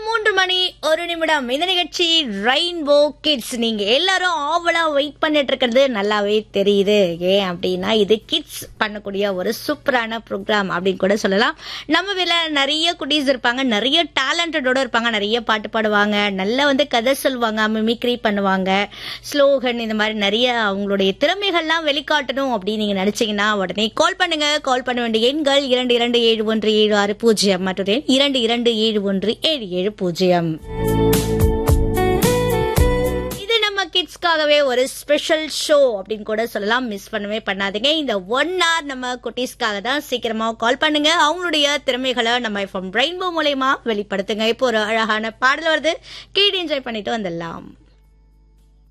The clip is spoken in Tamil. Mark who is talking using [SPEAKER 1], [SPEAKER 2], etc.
[SPEAKER 1] மூன்று மணி ஒரு நிமிடம் இந்த நிகழ்ச்சி ரெயின்போ கிட்ஸ் நீங்க எல்லாரும் ஆவலா வெயிட் பண்ணிட்டு இருக்கிறது நல்லாவே தெரியுது ஏன் அப்படின்னா இது கிட்ஸ் பண்ணக்கூடிய ஒரு சூப்பரான ப்ரோக்ராம் அப்படின்னு கூட சொல்லலாம் நம்ம வீல நிறைய குட்டீஸ் இருப்பாங்க நிறைய டேலண்டடோட இருப்பாங்க நிறைய பாட்டு பாடுவாங்க நல்லா வந்து கதை சொல்லுவாங்க மிமிக்ரி பண்ணுவாங்க ஸ்லோகன் இந்த மாதிரி நிறைய அவங்களுடைய திறமைகள்லாம் வெளிக்காட்டணும் அப்படின்னு நீங்க நினைச்சீங்கன்னா உடனே கால் பண்ணுங்க கால் பண்ண வேண்டிய எண்கள் இரண்டு இரண்டு ஏழு ஒன்று ஏழு ஆறு பூஜ்ஜியம் மற்றும் இரண்டு இரண்டு ஏழு ஒன்று ஏழு ஏழு பூஜ்ஜியம் இது நம்ம கிட்ஸ்க்காகவே ஒரு ஸ்பெஷல் ஷோ அப்படின்னு கூட சொல்லலாம் மிஸ் பண்ணவே பண்ணாதீங்க இந்த ஒன் hour நம்ம குட்டீஸ்க்காக தான் சீக்கிரமா கால் பண்ணுங்க அவங்களுடைய திறமைகளை நம்ம ஃப்ரம் ரெயின்போ மூலயமா வெளிப்படுத்துங்க இப்போ ஒரு அழகான பாடல் வருது கேட்டு என்ஜாய் பண்ணிட்டு வந்துடலாம்